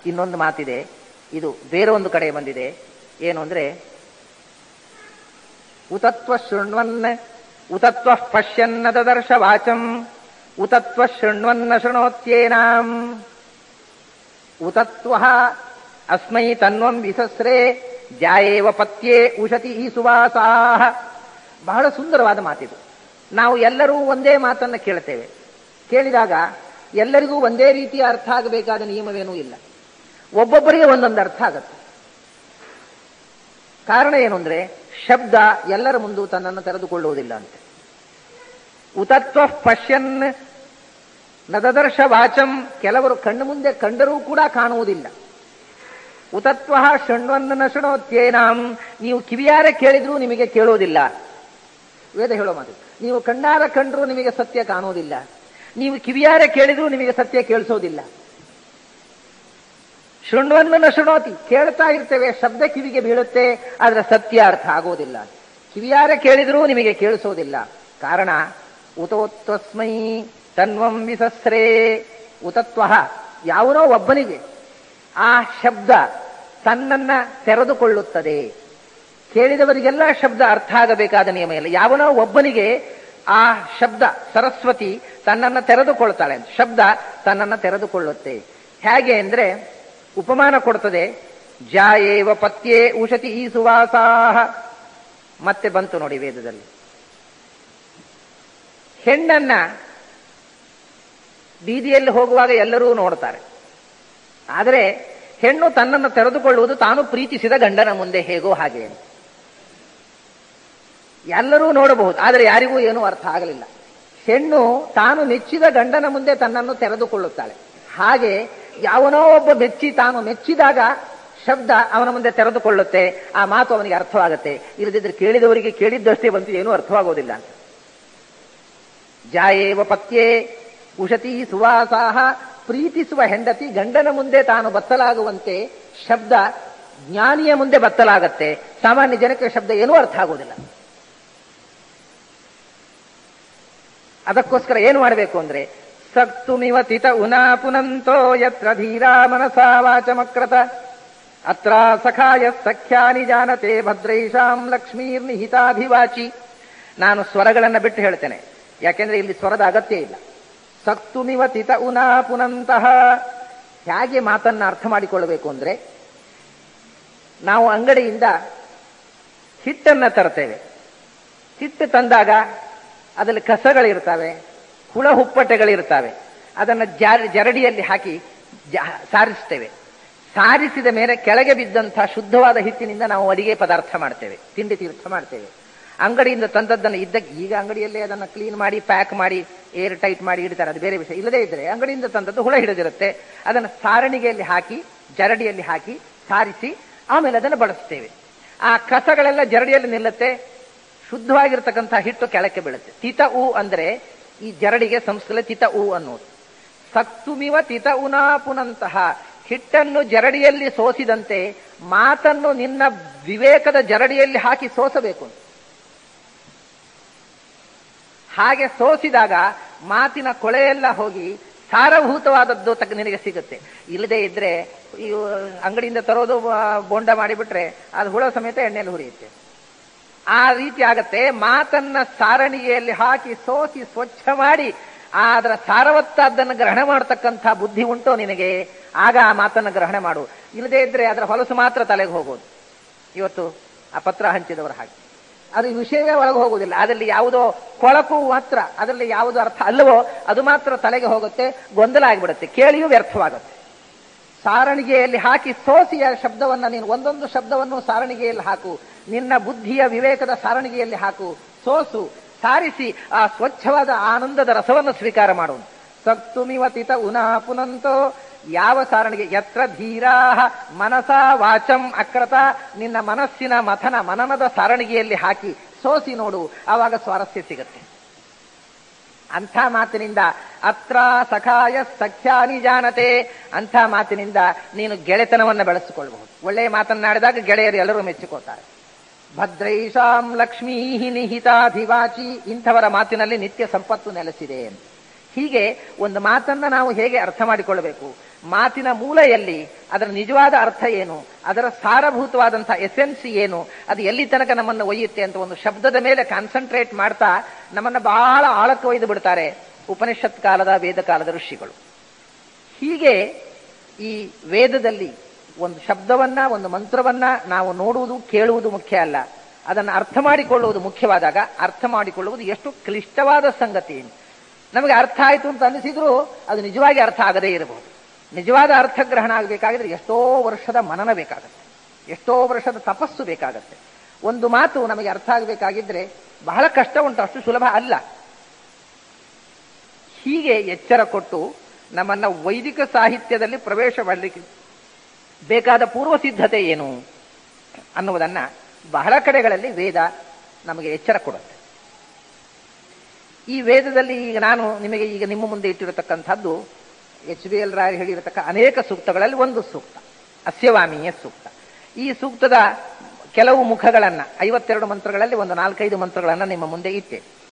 ಇನ್ನೊಂದು ಮಾತಿದೆ ಇದು ಬೇರೆ ಒಂದು ಕಡೆ ಬಂದಿದೆ ಏನು ಅಂದ್ರೆ ಉತತ್ವ ಶೃಣ್ವನ್ ಉತತ್ವ ಪಶ್ಯನ್ನ ದದರ್ಶ ವಾಚಂ ಉತತ್ವ ಶೃಣ್ವನ್ನ ಶೃಣೋತ್ಯೇನಾಂ ಉತತ್ವ ಅಸ್ಮೈ ತನ್ವಂ ವಿಸಸ್ರೇ ಜಾಯೇವ ಪತ್ಯೇ ಉಷತಿ ಈ ಸುವಾಸಾಹ ಬಹಳ ಸುಂದರವಾದ ಮಾತಿದು ನಾವು ಎಲ್ಲರೂ ಒಂದೇ ಮಾತನ್ನು ಕೇಳ್ತೇವೆ ಕೇಳಿದಾಗ ಎಲ್ಲರಿಗೂ ಒಂದೇ ರೀತಿಯ ಅರ್ಥ ಆಗಬೇಕಾದ ನಿಯಮವೇನೂ ಇಲ್ಲ ಒಬ್ಬೊಬ್ಬರಿಗೆ ಒಂದೊಂದು ಅರ್ಥ ಆಗತ್ತೆ ಕಾರಣ ಏನು ಅಂದ್ರೆ ಶಬ್ದ ಎಲ್ಲರ ಮುಂದೂ ತನ್ನನ್ನು ತೆರೆದುಕೊಳ್ಳುವುದಿಲ್ಲ ಅಂತೆ ಉತತ್ವ ಪಶ್ಯನ್ ನದದರ್ಶ ವಾಚಂ ಕೆಲವರು ಕಣ್ಣು ಮುಂದೆ ಕಂಡರೂ ಕೂಡ ಕಾಣುವುದಿಲ್ಲ ಉತತ್ವ ಶೃಣ್ವನ್ನ ಶೃಣೋತ್ಯೇನಾಂ ನೀವು ಕಿವಿಯಾರೆ ಕೇಳಿದ್ರೂ ನಿಮಗೆ ಕೇಳೋದಿಲ್ಲ ವೇದ ಹೇಳೋ ಮಾತು ನೀವು ಕಣ್ಣಾರ ಕಂಡ್ರೂ ನಿಮಗೆ ಸತ್ಯ ಕಾಣುವುದಿಲ್ಲ ನೀವು ಕಿವಿಯಾರೆ ಕೇಳಿದ್ರೂ ನಿಮಗೆ ಸತ್ಯ ಕೇಳಿಸೋದಿಲ್ಲ ಶೃಣ್ವನ್ನ ಶೃಣೋತಿ ಕೇಳ್ತಾ ಇರ್ತೇವೆ ಶಬ್ದ ಕಿವಿಗೆ ಬೀಳುತ್ತೆ ಆದ್ರೆ ಸತ್ಯ ಅರ್ಥ ಆಗೋದಿಲ್ಲ ಕಿವಿಯಾರೆ ಕೇಳಿದ್ರೂ ನಿಮಗೆ ಕೇಳಿಸೋದಿಲ್ಲ ಕಾರಣ ಉತೋತ್ವಸ್ಮೈ ತನ್ವಂ ವಿಸಸ್ರೇ ಉತತ್ವ ಯಾವನೋ ಒಬ್ಬನಿಗೆ ಆ ಶಬ್ದ ತನ್ನನ್ನ ತೆರೆದುಕೊಳ್ಳುತ್ತದೆ ಕೇಳಿದವರಿಗೆಲ್ಲ ಶಬ್ದ ಅರ್ಥ ಆಗಬೇಕಾದ ನಿಯಮ ಇಲ್ಲ ಯಾವನೋ ಒಬ್ಬನಿಗೆ ಆ ಶಬ್ದ ಸರಸ್ವತಿ ತನ್ನನ್ನು ತೆರೆದುಕೊಳ್ತಾಳೆ ಶಬ್ದ ತನ್ನನ್ನು ತೆರೆದುಕೊಳ್ಳುತ್ತೆ ಹೇಗೆ ಅಂದ್ರೆ ಉಪಮಾನ ಕೊಡ್ತದೆ ಜಾಯೇವ ಪತ್ಯೇ ಉಷತಿ ಈ ಸುವಾಸಾಹ ಮತ್ತೆ ಬಂತು ನೋಡಿ ವೇದದಲ್ಲಿ ಹೆಣ್ಣನ್ನ ಬೀದಿಯಲ್ಲಿ ಹೋಗುವಾಗ ಎಲ್ಲರೂ ನೋಡ್ತಾರೆ ಆದರೆ ಹೆಣ್ಣು ತನ್ನನ್ನು ತೆರೆದುಕೊಳ್ಳುವುದು ತಾನು ಪ್ರೀತಿಸಿದ ಗಂಡನ ಮುಂದೆ ಹೇಗೋ ಹಾಗೆ ಎಲ್ಲರೂ ನೋಡಬಹುದು ಆದರೆ ಯಾರಿಗೂ ಏನೂ ಅರ್ಥ ಆಗಲಿಲ್ಲ ಹೆಣ್ಣು ತಾನು ಮೆಚ್ಚಿದ ಗಂಡನ ಮುಂದೆ ತನ್ನನ್ನು ತೆರೆದುಕೊಳ್ಳುತ್ತಾಳೆ ಹಾಗೆ ಯಾವನೋ ಒಬ್ಬ ಮೆಚ್ಚಿ ತಾನು ಮೆಚ್ಚಿದಾಗ ಶಬ್ದ ಅವನ ಮುಂದೆ ತೆರೆದುಕೊಳ್ಳುತ್ತೆ ಆ ಮಾತು ಅವನಿಗೆ ಅರ್ಥವಾಗುತ್ತೆ ಇಲ್ಲದಿದ್ರೆ ಕೇಳಿದವರಿಗೆ ಕೇಳಿದ್ದಷ್ಟೇ ಬಂತು ಏನೂ ಅರ್ಥವಾಗೋದಿಲ್ಲ ಅಂತ ಜಾಯೇವ ಪತ್ಯೇ ಉಷತಿ ಸುವಾಸಾಹ ಪ್ರೀತಿಸುವ ಹೆಂಡತಿ ಗಂಡನ ಮುಂದೆ ತಾನು ಬತ್ತಲಾಗುವಂತೆ ಶಬ್ದ ಜ್ಞಾನಿಯ ಮುಂದೆ ಬತ್ತಲಾಗತ್ತೆ ಸಾಮಾನ್ಯ ಜನಕ್ಕೆ ಶಬ್ದ ಏನೂ ಅರ್ಥ ಆಗೋದಿಲ್ಲ ಅದಕ್ಕೋಸ್ಕರ ಏನು ಮಾಡಬೇಕು ಅಂದ್ರೆ ಸಕ್ತುಮಿವ ತಿತ ಉನಾ ಪುನಂತೋ ಯತ್ರ ಧೀರಾ ಮನಸಾ ವಾಚಮಕ್ರತ ಅತ್ರ ಸಖಾಯ ಸಖ್ಯಾನಿ ಜಾನತೆ ಭದ್ರೈಷಾಂ ಲಕ್ಷ್ಮೀರ್ ನಿಹಿತಾಧಿವಾಚಿ ನಾನು ಸ್ವರಗಳನ್ನು ಬಿಟ್ಟು ಹೇಳ್ತೇನೆ ಯಾಕೆಂದ್ರೆ ಇಲ್ಲಿ ಸ್ವರದ ಅಗತ್ಯ ಇಲ್ಲ ಸಕ್ತುಮಿವ ತಿತ ಉನಾ ಪುನಂತಹ ಹೇಗೆ ಮಾತನ್ನ ಅರ್ಥ ಮಾಡಿಕೊಳ್ಳಬೇಕು ಅಂದ್ರೆ ನಾವು ಅಂಗಡಿಯಿಂದ ಹಿಟ್ಟನ್ನ ತರ್ತೇವೆ ಹಿಟ್ಟು ತಂದಾಗ ಅದರಲ್ಲಿ ಕಸಗಳಿರ್ತವೆ ಹುಳ ಹುಪ್ಪಟೆಗಳಿರ್ತವೆ ಅದನ್ನು ಜಾರಿ ಜರಡಿಯಲ್ಲಿ ಹಾಕಿ ಜ- ಸಾರಿಸ್ತೇವೆ ಸಾರಿಸಿದ ಮೇಲೆ ಕೆಳಗೆ ಬಿದ್ದಂತಹ ಶುದ್ಧವಾದ ಹಿಟ್ಟಿನಿಂದ ನಾವು ಅಡಿಗೆ ಪದಾರ್ಥ ಮಾಡ್ತೇವೆ ತಿಂಡಿ ತೀರ್ಥ ಮಾಡ್ತೇವೆ ಅಂಗಡಿಯಿಂದ ತಂದದ್ದನ್ನು ಇದ್ದ ಈಗ ಅಂಗಡಿಯಲ್ಲೇ ಅದನ್ನು ಕ್ಲೀನ್ ಮಾಡಿ ಪ್ಯಾಕ್ ಮಾಡಿ ಏರ್ ಟೈಟ್ ಮಾಡಿ ಇಡ್ತಾರೆ ಅದು ಬೇರೆ ವಿಷಯ ಇಲ್ಲದೇ ಇದ್ರೆ ಅಂಗಡಿಯಿಂದ ತಂದದ್ದು ಹುಳ ಹಿಡಿದಿರುತ್ತೆ ಅದನ್ನು ಸಾರಣಿಗೆಯಲ್ಲಿ ಹಾಕಿ ಜರಡಿಯಲ್ಲಿ ಹಾಕಿ ಸಾರಿಸಿ ಆಮೇಲೆ ಅದನ್ನು ಬಳಸ್ತೇವೆ ಆ ಕಸಗಳೆಲ್ಲ ಜರಡಿಯಲ್ಲಿ ನಿಲ್ಲುತ್ತೆ ಶುದ್ಧವಾಗಿರ್ತಕ್ಕಂಥ ಹಿಟ್ಟು ಕೆಳಕ್ಕೆ ಬೀಳುತ್ತೆ ತಿತ ಉ ಅಂದ್ರೆ ಈ ಜರಡಿಗೆ ಸಂಸ್ಕೃತ ತಿತ ಉ ಅನ್ನೋದು ಸಕ್ತುಮಿವ ತಿತ ಉನಾ ಪುನಂತಹ ಹಿಟ್ಟನ್ನು ಜರಡಿಯಲ್ಲಿ ಸೋಸಿದಂತೆ ಮಾತನ್ನು ನಿನ್ನ ವಿವೇಕದ ಜರಡಿಯಲ್ಲಿ ಹಾಕಿ ಸೋಸಬೇಕು ಹಾಗೆ ಸೋಸಿದಾಗ ಮಾತಿನ ಕೊಳೆಯೆಲ್ಲ ಹೋಗಿ ಸಾರಭೂತವಾದದ್ದು ತಕ್ಕ ನಿನಗೆ ಸಿಗುತ್ತೆ ಇಲ್ಲದೆ ಇದ್ರೆ ಇವು ಅಂಗಡಿಯಿಂದ ತರೋದು ಆ, ಬೋಂಡ ಮಾಡಿಬಿಟ್ರೆ ಅದು ಹುಳ ಸಮೇತ ಎಣ್ಣೆಯಲ್ಲಿ ಹುರಿಯುತ್ತೆ ಆ ರೀತಿ ಆಗತ್ತೆ ಮಾತನ್ನ ಸಾರಣಿಗೆಯಲ್ಲಿ ಹಾಕಿ ಸೋಸಿ ಸ್ವಚ್ಛ ಮಾಡಿ ಆ ಅದರ ಸಾರವತ್ತಾದ್ದನ್ನು ಗ್ರಹಣ ಮಾಡತಕ್ಕಂಥ ಬುದ್ಧಿ ಉಂಟೋ ನಿನಗೆ ಆಗ ಆ ಮಾತನ್ನು ಗ್ರಹಣ ಮಾಡು ಇಲ್ಲದೇ ಇದ್ರೆ ಅದರ ಹೊಲಸು ಮಾತ್ರ ತಲೆಗೆ ಹೋಗೋದು ಇವತ್ತು ಆ ಪತ್ರ ಹಂಚಿದವರ ಹಾಗೆ ಅದು ವಿಷಯವೇ ಒಳಗೆ ಹೋಗುವುದಿಲ್ಲ ಅದರಲ್ಲಿ ಯಾವುದೋ ಕೊಳಕು ಮಾತ್ರ ಅದರಲ್ಲಿ ಯಾವುದು ಅರ್ಥ ಅಲ್ಲವೋ ಅದು ಮಾತ್ರ ತಲೆಗೆ ಹೋಗುತ್ತೆ ಗೊಂದಲ ಆಗಿಬಿಡುತ್ತೆ ಕೇಳಿಯೂ ವ್ಯರ್ಥವಾಗುತ್ತೆ ಸಾರಣಿಗೆಯಲ್ಲಿ ಹಾಕಿ ಸೋಸಿಯ ಶಬ್ದವನ್ನ ನೀನು ಒಂದೊಂದು ಶಬ್ದವನ್ನು ಸಾರಣಿಗೆಯಲ್ಲಿ ಹಾಕು ನಿನ್ನ ಬುದ್ಧಿಯ ವಿವೇಕದ ಸಾರಣಿಗೆಯಲ್ಲಿ ಹಾಕು ಸೋಸು ಸಾರಿಸಿ ಆ ಸ್ವಚ್ಛವಾದ ಆನಂದದ ರಸವನ್ನು ಸ್ವೀಕಾರ ಮಾಡು ಸಕ್ತುಮಿವ ತಿತ ಉನಾ ಪುನಂತೋ ಯಾವ ಸಾರಣಿಗೆ ಯತ್ರ ಧೀರಾ ಮನಸ ವಾಚಂ ಅಕ್ರತ ನಿನ್ನ ಮನಸ್ಸಿನ ಮಥನ ಮನನದ ಸಾರಣಿಗೆಯಲ್ಲಿ ಹಾಕಿ ಸೋಸಿ ನೋಡು ಆವಾಗ ಸ್ವಾರಸ್ಯ ಸಿಗತ್ತೆ ಅಂಥ ಮಾತಿನಿಂದ ಅತ್ರ ಸಖಾಯ ಸಖ್ಯಾನಿ ಜಾನತೆ ಅಂಥ ಮಾತಿನಿಂದ ನೀನು ಗೆಳೆತನವನ್ನು ಬೆಳೆಸಿಕೊಳ್ಳಬಹುದು ಒಳ್ಳೆಯ ಮಾತನ್ನಾಡಿದಾಗ ಗೆಳೆಯರು ಎಲ್ಲರೂ ಮೆಚ್ಚಿಕೊಳ್ತಾರೆ ಭದ್ರೈಷಾಂ ಲಕ್ಷ್ಮೀ ನಿಹಿತಾಧಿವಾಚಿ ಇಂಥವರ ಮಾತಿನಲ್ಲಿ ನಿತ್ಯ ಸಂಪತ್ತು ನೆಲೆಸಿದೆ ಅಂತ ಹೀಗೆ ಒಂದು ಮಾತನ್ನ ನಾವು ಹೇಗೆ ಅರ್ಥ ಮಾಡಿಕೊಳ್ಳಬೇಕು ಮಾತಿನ ಮೂಲ ಎಲ್ಲಿ ಅದರ ನಿಜವಾದ ಅರ್ಥ ಏನು ಅದರ ಸಾರಭೂತವಾದಂತಹ ಎಸೆನ್ಸ್ ಏನು ಅದು ಎಲ್ಲಿ ತನಕ ನಮ್ಮನ್ನು ಒಯ್ಯುತ್ತೆ ಅಂತ ಒಂದು ಶಬ್ದದ ಮೇಲೆ ಕಾನ್ಸಂಟ್ರೇಟ್ ಮಾಡ್ತಾ ನಮ್ಮನ್ನ ಬಹಳ ಆಳಕ್ಕೆ ಒಯ್ದು ಬಿಡ್ತಾರೆ ಉಪನಿಷತ್ ಕಾಲದ ವೇದ ಕಾಲದ ಋಷಿಗಳು ಹೀಗೆ ಈ ವೇದದಲ್ಲಿ ಒಂದು ಶಬ್ದವನ್ನ ಒಂದು ಮಂತ್ರವನ್ನ ನಾವು ನೋಡುವುದು ಕೇಳುವುದು ಮುಖ್ಯ ಅಲ್ಲ ಅದನ್ನು ಅರ್ಥ ಮಾಡಿಕೊಳ್ಳುವುದು ಮುಖ್ಯವಾದಾಗ ಅರ್ಥ ಮಾಡಿಕೊಳ್ಳುವುದು ಎಷ್ಟು ಕ್ಲಿಷ್ಟವಾದ ಸಂಗತಿ ನಮಗೆ ಅರ್ಥ ಆಯಿತು ಅಂತ ಅನಿಸಿದ್ರು ಅದು ನಿಜವಾಗಿ ಅರ್ಥ ಆಗದೇ ಇರಬಹುದು ನಿಜವಾದ ಅರ್ಥಗ್ರಹಣ ಆಗಬೇಕಾಗಿದ್ರೆ ಎಷ್ಟೋ ವರ್ಷದ ಮನನ ಬೇಕಾಗತ್ತೆ ಎಷ್ಟೋ ವರ್ಷದ ತಪಸ್ಸು ಬೇಕಾಗತ್ತೆ ಒಂದು ಮಾತು ನಮಗೆ ಅರ್ಥ ಆಗಬೇಕಾಗಿದ್ರೆ ಬಹಳ ಕಷ್ಟ ಉಂಟು ಅಷ್ಟು ಸುಲಭ ಅಲ್ಲ ಹೀಗೆ ಎಚ್ಚರ ಕೊಟ್ಟು ನಮ್ಮನ್ನ ವೈದಿಕ ಸಾಹಿತ್ಯದಲ್ಲಿ ಪ್ರವೇಶ ಮಾಡಲಿಕ್ಕೆ ಬೇಕಾದ ಪೂರ್ವ ಸಿದ್ಧತೆ ಏನು ಅನ್ನುವುದನ್ನ ಬಹಳ ಕಡೆಗಳಲ್ಲಿ ವೇದ ನಮಗೆ ಎಚ್ಚರ ಕೊಡುತ್ತೆ ಈ ವೇದದಲ್ಲಿ ಈಗ ನಾನು ನಿಮಗೆ ಈಗ ನಿಮ್ಮ ಮುಂದೆ ಇಟ್ಟಿರತಕ್ಕಂಥದ್ದು ಎಚ್ ಬಿ ಎಲ್ ರಾಯ್ ಹೇಳಿರತಕ್ಕ ಅನೇಕ ಸೂಕ್ತಗಳಲ್ಲಿ ಒಂದು ಸೂಕ್ತ ಅಸ್ಯವಾಮೀಯ ಸೂಕ್ತ ಈ ಸೂಕ್ತದ ಕೆಲವು ಮುಖಗಳನ್ನ ಐವತ್ತೆರಡು ಮಂತ್ರಗಳಲ್ಲಿ ಒಂದು ನಾಲ್ಕೈದು ಮಂತ್ರಗಳನ್ನ ನಿಮ್ಮ ಮುಂದೆ ಇಟ್ಟೆ